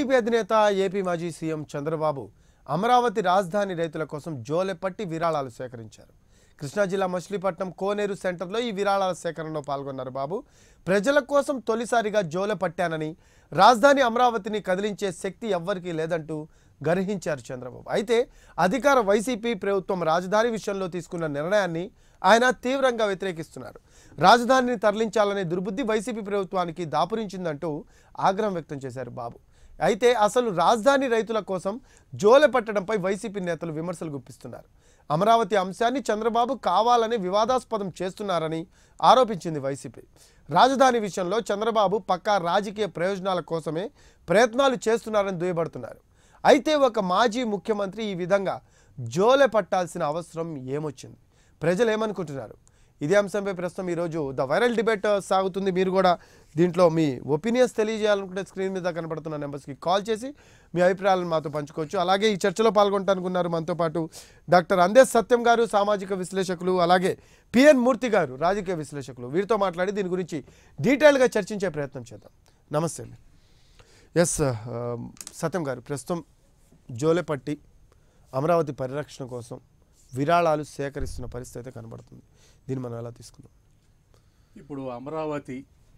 TDP అధినేత AP మాజీ CM Chandrababu Amaravati రాజధాని రైతుల కోసం జోలెపట్టి విరాళాలు సేకరించారు కృష్ణా జిల్లా మచిలీపట్నం కోనేరు సెంటర్లో ఈ విరాళాల సేకరణలో పాల్గొన్నారు బాబు ప్రజల కోసం తొలిసారిగా జోలె పట్టానని రాజధాని అమరావతిని కదిలించే శక్తి ఎవ్వరికీ లేదంటూ గర్హించారు చంద్రబాబు అయితే అధికార వైసీపీ ప్రభుత్వం రాజధాని విషయంలో తీసుకున్న నిర్ణయాన్ని ఆయన తీవ్రంగా వ్యతిరేకిస్తున్నారు రాజధానిని తరలించాలనే దుర్బుద్ధి వైసీపీ ప్రభుత్వానికి దాపురించిందంటూ ఆగ్రహం వ్యక్తం చేశారు బాబు అయితే అసలు రాజధాని రైతుల కోసం జోలె పట్టడంపై వైసీపీ నేతలు విమర్శలు గుప్పిస్తున్నారు అమరావతి అంశాన్ని చంద్రబాబు కావాలని వివాదాస్పదం చేస్తున్నారని ఆరోపించింది వైసీపీ రాజధాని విషయంలో చంద్రబాబు పక్కా రాజకీయ ప్రయోజనాల కోసమే ప్రయత్నాలు చేస్తున్నారని దుయ్యబడుతున్నారు అయితే ఒక మాజీ ముఖ్యమంత్రి ఈ విధంగా జోలె పట్టాల్సిన అవసరం ఏమొచ్చింది ప్రజలు ఏమనుకుంటున్నారు ఇదే అంశంపై ప్రస్తుతం ఈరోజు ద వైరల్ డిబేట్ సాగుతుంది మీరు కూడా దీంట్లో మీ ఒపీనియన్స్ తెలియజేయాలనుకుంటే స్క్రీన్ మీద కనబడుతున్న నెంబర్స్కి కాల్ చేసి మీ అభిప్రాయాలను మాతో పంచుకోవచ్చు అలాగే ఈ చర్చలో పాల్గొంటానుకున్నారు మనతో పాటు డాక్టర్ అందేశ్ సత్యం గారు సామాజిక విశ్లేషకులు అలాగే పిఎన్ మూర్తి గారు రాజకీయ విశ్లేషకులు వీరితో మాట్లాడి దీని గురించి డీటెయిల్గా చర్చించే ప్రయత్నం చేద్దాం నమస్తే అండి ఎస్ సత్యం గారు ప్రస్తుతం జోలెపట్టి అమరావతి పరిరక్షణ కోసం విరాళాలు సేకరిస్తున్న పరిస్థితి అయితే కనబడుతుంది దీన్ని మనం ఎలా తీసుకుందాం ఇప్పుడు అమరావతి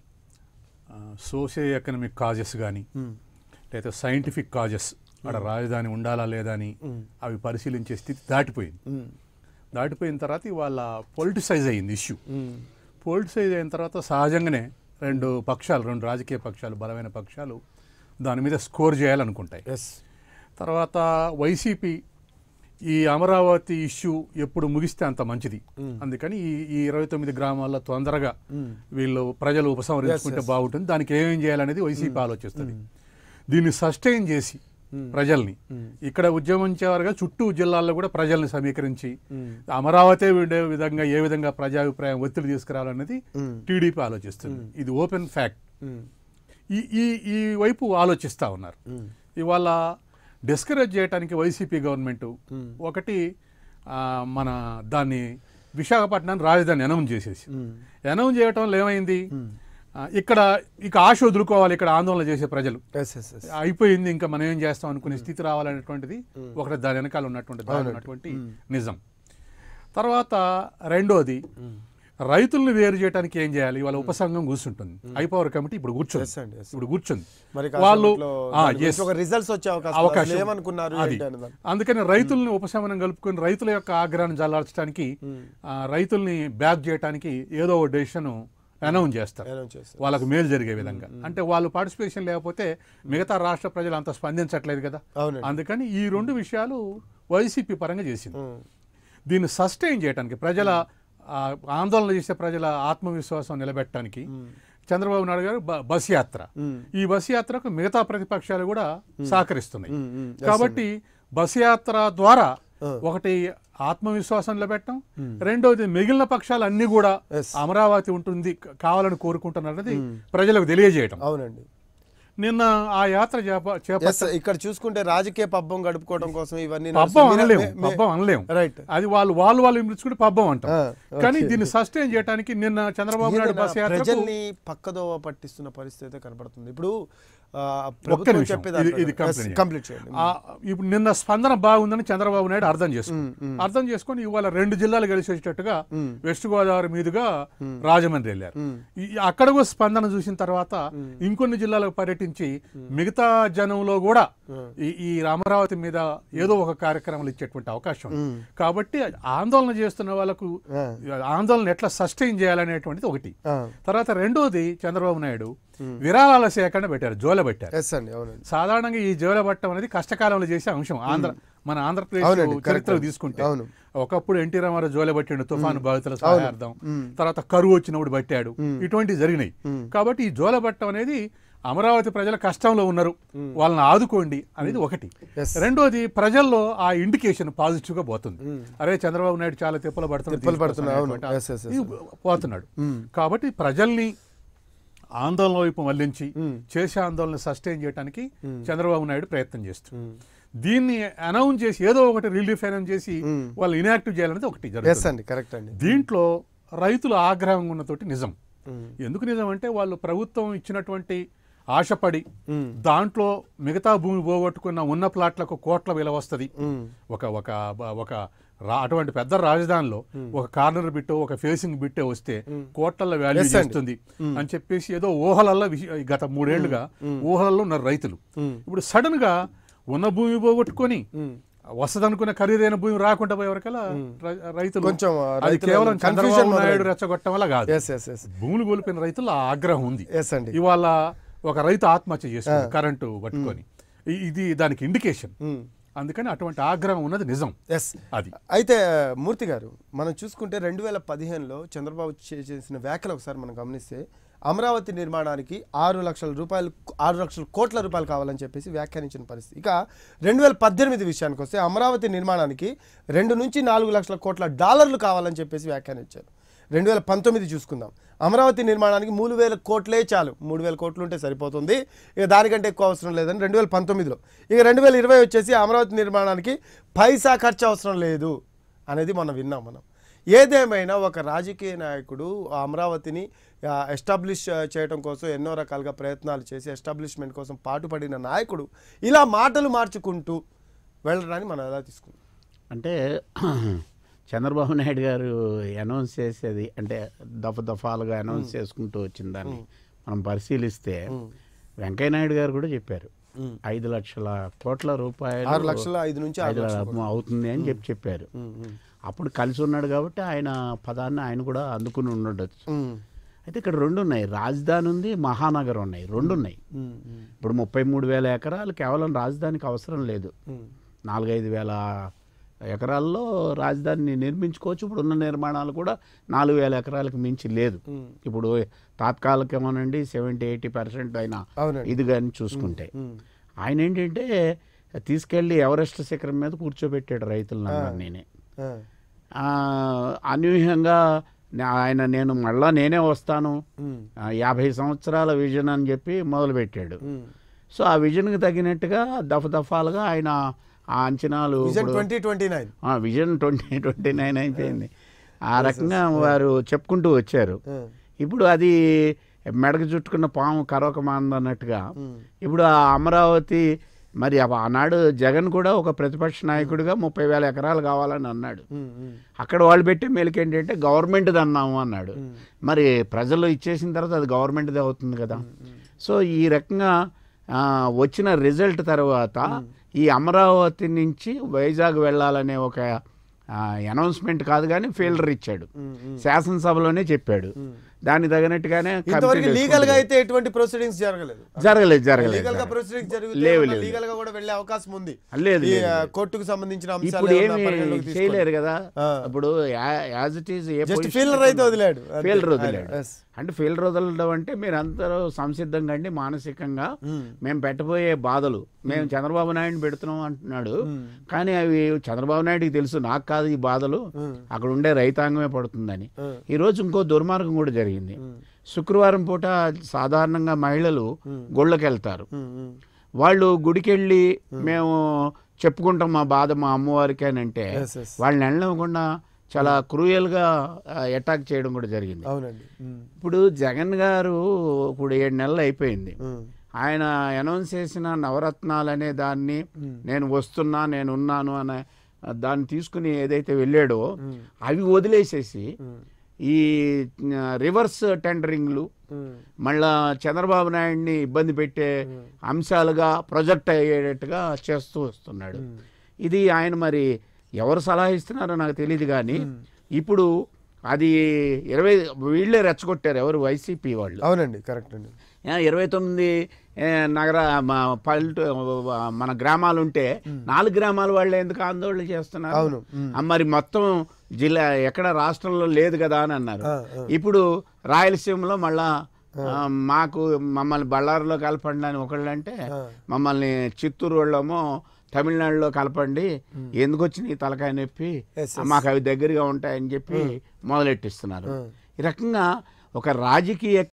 సోషియో ఎకనమిక్ కాజెస్ కానీ లేదా సైంటిఫిక్ కాజెస్ అక్కడ రాజధాని ఉండాలా లేదా అని అవి పరిశీలించే స్థితి దాటిపోయింది దాటిపోయిన తర్వాత ఇవాళ పొలిటిసైజ్ అయింది ఇష్యూ పొలిటిసైజ్ అయిన తర్వాత సహజంగానే రెండు పక్షాలు రెండు రాజకీయ పక్షాలు బలమైన పక్షాలు దాని మీద స్కోర్ చేయాలనుకుంటాయి ఎస్ తర్వాత వైసీపీ ఈ అమరావతి ఇష్యూ ఎప్పుడు ముగిస్తే అంత మంచిది అందుకని ఈ ఈ ఇరవై తొమ్మిది గ్రామాల్లో తొందరగా వీళ్ళు ప్రజలు ఉపసంహరించుకుంటే yes. బాగుంటుంది దానికి ఏమేం చేయాలనేది వైసీపీ ఆలోచిస్తుంది దీన్ని సస్టైన్ చేసి ప్రజల్ని ఇక్కడ ఉద్యమించేవారుగా చుట్టూ జిల్లాల్లో కూడా ప్రజల్ని సమీకరించి అమరావతి ఉండే విధంగా ఏ విధంగా ప్రజాభిప్రాయం ఒత్తిడి తీసుకురావాలనేది టీడీపీ ఆలోచిస్తుంది ఇది ఓపెన్ ఫ్యాక్ట్ ఈ ఈ ఈ వైపు ఆలోచిస్తూ ఉన్నారు ఇవాళ డిస్కరేజ్ చేయడానికి వైసీపీ గవర్నమెంట్ ఒకటి ఆ, మన దాన్ని విశాఖపట్నాన్ని రాజధాని అనౌన్స్ చేసేసి అనౌన్స్ చేయటంలో ఏమైంది ఆ, ఇక్కడ ఇక ఆశ వదులుకోవాలి ఇక్కడ ఆందోళన చేసే ప్రజలు ఎస్ ఎస్ ఎస్ అయిపోయింది ఇంకా మనం ఏం చేస్తాం అనుకునే స్థితి రావాలనేటువంటిది ఒకటి దాని వెనకాల ఉన్నటువంటి దాని ఉన్నటువంటి నిజం తర్వాత రెండోది రైతుల్ని వేరు చేయడానికి ఏం చేయాలి వాళ్ళ ఉపసంఘం కూర్చుంటుంది ఐపవర్ కమిటీ ఇప్పుడు కూర్చుంది ఎస్ అండి ఎస్ ఇప్పుడు కూర్చుంది మరి వాళ్ళు కాసేపట్లో ఆ, దాని గురించి yes. ఒక రిజల్ట్స్ వచ్చే అవకాశం ఉంది. అవకాశం అసలు ఏమనుకున్నారు అది ఏంటి అన్నదాన్ని. అందుకని రైతుల్ని ఉపశమనం కలుపుకొని రైతుల యొక్క ఆగ్రహాన్ని జల్లార్చడానికి ఆ, రైతుల్ని బ్యాక్ చేయడానికి ఏదో ఒక డెసిషన్ అనౌన్స్ చేస్తారు Announce చేస్తారు. వాళ్ళకు మేలు జరిగే విధంగా అంటే వాళ్ళు పార్టిసిపేషన్ లేకపోతే మిగతా రాష్ట్ర ప్రజలు అంత స్పందించట్లేదు కదా అవునండి అందుకని ఈ రెండు విషయాలు వైసీపీ పరంగా చేసింది ఉమ్. దీన్ని సస్టైన్ చేయడానికి ప్రజల ఆ, ఆందోళన చేసే ప్రజల ఆత్మవిశ్వాసం నిలబెట్టడానికి చంద్రబాబు నాయుడు గారు బ- బస్ యాత్ర ఉమ్. ఈ బస్ యాత్రకు మిగతా ప్రతిపక్షాలు కూడా సహకరిస్తున్నాయి ఉమ్, ఉమ్. కాబట్టి బస్ యాత్ర ద్వారా ఆ. ఒకటి ఆత్మవిశ్వాసం నిలబెట్టడం రెండోది మిగిలిన పక్షాలు అన్ని కూడా Yes. అమరావతి ఉంటుంది క- కావాలని కోరుకుంటున్నది ప్రజలకు తెలియజేయటం అవునండి నిన్న ఆ యాత్ర చేప- చేప ఎస్ ఇక్కడ చూసుకుంటే రాజకీయ పబ్బం గడుపుకోవడం కోసం ఇవన్నీ పబ్బం అనలేము పబ్బం అనలేము రైట్ అది వాళ్ళు వాళ్ళు వాళ్ళు ఇమిడ్చుకుంటే పబ్బం అంటాం ఆ, కానీ దీన్ని సస్టైన్ చేయడానికి నిన్న చంద్రబాబు నాయుడు బస్ యాత్రకు ప్రజల్ని పక్కదోవ పట్టిస్తున్న పరిస్థితి అయితే కనబడుతుంది ఇప్పుడు ఆ, ఒక్క ప్రభుత్వం నిమిషం చెప్పేదాని ఇది- ఇది ప్రకారం- కంప్లీట్ Yes, కంప్లీట్ చేయండి ఆ, ఇప్పుడు నిన్న స్పందన బాగుందని చంద్రబాబు నాయుడు అర్థం చేసుకుని అర్థం చేసుకొని ఇవాళ రెండు జిల్లాలు కలిసి వచ్చేటట్టుగా వెస్ట్ గోదావరి మీదుగా రాజమండ్రి వెళ్ళారు ఈ- అక్కడ కూడా స్పందన చూసిన తర్వాత ఇంకొన్ని జిల్లాలకు పర్యటించి మిగతా జనంలో కూడా ఈ ఈ అమరావతి మీద ఏదో ఒక కార్యక్రమాలు ఇచ్చేటువంటి అవకాశం ఉంది. కాబట్టి ఆందోళన చేస్తున్న వాళ్ళకు ఆ. ఆందోళన ఎట్లా సస్టైన్ చేయాలనేటువంటిది ఒకటి ఆ, తర్వాత రెండోది చంద్రబాబు నాయుడు విరాళాల సేకరణ పెట్టారు జోల పెట్టారు ఎస్ అండి అవునండి సాధారణంగా ఈ జోల పట్టడం అనేది కష్టకాలంలో చేసే అంశం ఆంధ్ర మన ఆంధ్రప్రదేశ్ అవునండి, చరిత్ర correct. తీసుకుంటే అవును. ఒకప్పుడు ఎన్టీ రామారావు జోల పట్టిండు తుఫాను బాధితుల సహాయార్థం తర్వాత కరువు వచ్చినప్పుడు పట్టాడు ఇటువంటివి జరిగినాయి కాబట్టి ఈ జోల పట్టడం అనేది అమరావతి ప్రజల కష్టంలో ఉన్నారు వాళ్ళని ఆదుకోండి అనేది ఒకటి Yes. రెండోది ప్రజల్లో ఆ ఇండికేషన్ పాజిటివ్ గా పోతుంది అరే చంద్రబాబు నాయుడు చాలా తిప్పలు పడుతున్నాడు తిప్పలు పడుతున్నాడు, అవును. దీనికోసం Yes, yes, yes. ఇది పోతున్నాడు కాబట్టి ప్రజల్ని ఆందోళన వైపు మళ్లించి చేసే ఆందోళన సస్టైన్ చేయడానికి చంద్రబాబు నాయుడు ప్రయత్నం చేస్తుంది దీన్ని అనౌన్స్ చేసి ఏదో ఒకటి రిలీఫ్ అనౌన్స్ చేసి వాళ్ళు ఇనాక్టివ్ చేయాలనేది ఒకటి ఎస్ జరుగుతుంది అండి కరెక్ట్ అండి దీంట్లో రైతులు ఆగ్రహం ఉన్నతోటి నిజం ఉమ్. ఎందుకు నిజం అంటే వాళ్ళు ప్రభుత్వం ఇచ్చినటువంటి ఆశపడి దాంట్లో మిగతా భూమి పోగొట్టుకున్న ఉన్న ప్లాట్లకు కోట్ల విలువ వస్తుంది ఒక ఒక ఒక రా- అటువంటి పెద్ద రాజధానిలో ఒక కార్నర్ బిట్టో ఒక ఫేసింగ్ బిట్టే వస్తే కోట్ల వాల్యూ Yes అండి. చేస్తుంది అని చెప్పేసి ఏదో ఊహలల్లో విష- గత మూడేళ్లుగా ఊహలలో ఉన్నారు రైతులు ఇప్పుడు సడన్ గా ఉన్న భూమి పోగొట్టుకొని వస్తదనుకున్న ఖరీదైన భూమి రాకుండా పోయేవరకల్లా రై- రైతులు కొంచెం అది రైతులు కేవలం confusion చంద్రబాబు మొదలైంది. నాయుడు రెచ్చగొట్టడం వల్ల కాదు ఎస్ ఎస్ ఎస్ భూములు కోల్పోయిన రైతులు ఆ ఆగ్రహం ఉంది ఎస్ అండి ఇవాళ ఒక రైతు ఆత్మహత్య చేసుకుంది కరెంటు పట్టుకొని ఇ- ఇది దానికి ఇండికేషన్ అందుకని అటువంటి ఆగ్రహం ఉన్నది నిజం ఎస్ అది అయితే మూర్తి గారు మనం చూసుకుంటే రెండు వేల పదిహేనులో చంద్రబాబు చే- చేసిన వ్యాఖ్యలు ఒకసారి మనం గమనిస్తే అమరావతి నిర్మాణానికి ఆరు లక్షల రూపాయలు ఆరు లక్షల కోట్ల రూపాయలు కావాలని చెప్పేసి వ్యాఖ్యానించిన పరిస్థితి ఇక రెండు వేల పద్దెనిమిది విషయానికి వస్తే అమరావతి నిర్మాణానికి రెండు నుంచి నాలుగు లక్షల కోట్ల డాలర్లు కావాలని చెప్పేసి వ్యాఖ్యానించారు రెండు వేల పంతొమ్మిది చూసుకుందాం అమరావతి నిర్మాణానికి మూడు వేల కోట్లే చాలు మూడు వేల కోట్లు ఉంటే సరిపోతుంది ఇక దానికంటే ఎక్కువ అవసరం లేదని రెండు వేల పంతొమ్మిదిలో ఇక రెండు వేల ఇరవై వచ్చేసి అమరావతి నిర్మాణానికి పైసా ఖర్చు అవసరం లేదు అనేది మనం విన్నాం మనం ఏదేమైనా ఒక రాజకీయ నాయకుడు ఆ అమరావతిని ఎస్టాబ్లిష్ చేయడం కోసం ఎన్నో రకాలుగా ప్రయత్నాలు చేసి ఎస్టాబ్లిష్మెంట్ కోసం పాటుపడిన నాయకుడు ఇలా మాటలు మార్చుకుంటూ వెళ్ళడాన్ని మనం ఎలా తీసుకుంటాం అంటే చంద్రబాబు నాయుడు గారు అనౌన్స్ చేసేది అంటే దఫ దఫాలుగా అనౌన్స్ చేసుకుంటూ వచ్చిన దాన్ని మనం పరిశీలిస్తే వెంకయ్య నాయుడు గారు కూడా చెప్పారు ఐదు లక్షల కోట్ల రూపాయలు ఆరు లక్షల ఐదు నుంచి ఆరు ఐదు లక్షల లక్షల అవుతుంది అని చెప్పి చెప్పారు అప్పుడు కలిసి ఉన్నాడు కాబట్టి ఆయన పదాన్ని ఆయన కూడా అందుకుని ఉండొచ్చు ఉమ్, అయితే ఇక్కడ రెండు ఉన్నాయి రాజధాని ఉంది మహానగరం ఉన్నాయి రెండు ఉన్నాయి ఉమ్, ఉమ్, ఇప్పుడు ముప్పై మూడు వేల ఎకరాలు కేవలం రాజధానికి అవసరం లేదు ఉమ్, నాలుగైదు వేల ఎకరాల్లో రాజధానిని నిర్మించుకోవచ్చు ఇప్పుడు ఉన్న నిర్మాణాలు కూడా నాలుగు వేల ఎకరాలకు మించి లేదు ఉమ్. ఇప్పుడు తాత్కాలికమనండి సెవెంటీ ఎయిటీ పర్సెంట్ అయినా అవునండి ఇది కానీ చూసుకుంటే ఉమ్, ఆయన ఏంటంటే తీసుకెళ్ళి ఎవరెస్ట్ శిఖరం మీద కూర్చోబెట్టాడు రైతులను నేనే ఆ, ఆ, అనూహ్యంగా నా- ఆయన నేను మళ్ళా నేనే వస్తాను ఉమ్, ఆ, యాభై సంవత్సరాల విజన్ అని చెప్పి మొదలుపెట్టాడు ఉమ్. సో ఆ విజన్కి తగినట్టుగా దఫ దఫాలుగా ఆయన ఆ అంచనాలు విజన్ ఇప్పుడు- ట్వంటీ ట్వంటీ నైన్ ఆ, విజన్ ట్వంటీ ట్వంటీ నైన్ అయిపోయింది ఆ రకంగా వారు చెప్పుకుంటూ వచ్చారు ఇప్పుడు అది మెడకు చుట్టుకున్న పాము కరోక అన్నట్టుగా ఇప్పుడు ఆ అమరావతి మరి ఆ- ఆనాడు జగన్ కూడా ఒక ప్రతిపక్ష నాయకుడిగా ముప్పై వేల ఎకరాలు కావాలని అన్నాడు అక్కడ వాళ్ళు పెట్టే మేలుకి ఏంటంటే గవర్నమెంట్ది అన్నాము అన్నాడు మరి ప్రజలు ఇచ్చేసిన తర్వాత అది గవర్నమెంట్దే అవుతుంది కదా సో ఈ రకంగా ఆ, వచ్చిన రిజల్ట్ తర్వాత ఈ అమరావతి నుంచి వైజాగ్ వెళ్ళాలనే ఒక అనౌన్స్మెంట్ కాదు కానీ ఫీల్డర్ ఇచ్చాడు శాసనసభలోనే చెప్పాడు దానికి తగినట్టుగానే ఇంతవరకు కమిటీ లీగల్ గా అయితే ఎటువంటి ప్రొసీడింగ్స్ జరగలేదు జరగలేదు జరగలేదు లీగల్ గా జరగలేదు. ప్రొసీడింగ్స్ లేవు, జరిగితే లేవు. లీగల్ గా కూడా వెళ్ళే అవకాశం ఉంది లేదు ఈ లేదు, ఆ, లేదు. కోర్టుకు సంబంధించిన అంశాలు ఇప్పుడు ఏమన్నా ఏమి పరిగణలోకి తీసుకొని. చేయలేరు కదా ఆ. ఇప్పుడు as it is a just position fielder అయితే ఉన్నా- వదిలాడు అంతే. ఫీల్డర్ ఆయన, వదిలాడు yes. అంటే ఫీల్డర్ వదలడం అంటే మీరు అందరూ సంసిద్ధంగా అండి మానసికంగా మ్మ్. మేము పెట్టబోయే బాధలు మేము చంద్రబాబు నాయుడు పెడుతున్నాం అంటున్నాడు కానీ అవి చంద్రబాబు నాయుడుకి తెలుసు నాకు కాదు ఈ బాధలు అక్కడ ఉండే రైతాంగమే పడుతుందని మ్మ్. ఈ రోజు ఇంకో దుర్మార్గం కూడా జరిగింది శుక్రవారం పూట సాధారణంగా మహిళలు గుళ్ళకి వెళ్తారు ఉమ్, ఉమ్. వాళ్ళు గుడికెళ్ళి మేము చెప్పుకుంటాం మా బాధ మా అమ్మవారికి అని అంటే Yes, yes. వాళ్ళని వెళ్ళకుండా చాలా క్రూయల్గా అటాక్ చేయడం కూడా జరిగింది అవునండి ఉమ్, ఇప్పుడు జగన్ గారు ఇప్పుడు ఏడు నెలలు అయిపోయింది ఉమ్, ఆయన అనౌన్స్ చేసిన నవరత్నాలు అనే దాన్ని నేను వస్తున్నా నేను ఉన్నాను అనే దాన్ని తీసుకుని ఏదైతే వెళ్ళాడో అవి వదిలేసేసి ఈ రివర్స్ టెండరింగ్లు ఉమ్, మళ్ళా చంద్రబాబు నాయుడిని ఇబ్బంది పెట్టే అంశాలుగా ప్రొజెక్ట్ అయ్యేటట్టుగా చేస్తూ వస్తున్నాడు ఇది ఆయన మరి ఎవరు సలహా ఇస్తున్నారో నాకు తెలియదు కానీ ఇప్పుడు అది ఇరవై వీళ్ళే రెచ్చగొట్టారు ఎవరు వైసీపీ వాళ్ళు అవునండి కరెక్ట్ అండి ఆ, ఇరవై తొమ్మిది ఏ, నగర మా పల్లెటూ మన గ్రామాలు ఉంటే నాలుగు గ్రామాల వాళ్ళు ఎందుకు ఆందోళన చేస్తున్నారు అవును. మ్. ఆ, మరి మొత్తం జిల్లా ఎక్కడ రాష్ట్రంలో లేదు కదా అని అన్నారు ఆ, ఆ. ఇప్పుడు రాయలసీమలో మళ్ళా ఆ, మాకు మమ్మల్ని బళ్ళారిలో కలపండి అని ఒకళ్ళు అంటే ఆ. మమ్మల్ని చిత్తూరు వాళ్ళేమో తమిళనాడులో కలపండి ఎందుకు వచ్చిన ఈ తలకాయ నొప్పి Yes, yes. మాకు అవి దగ్గరగా ఉంటాయని చెప్పి మొదలెట్టిస్తున్నారు ఈ రకంగా ఒక రాజకీయ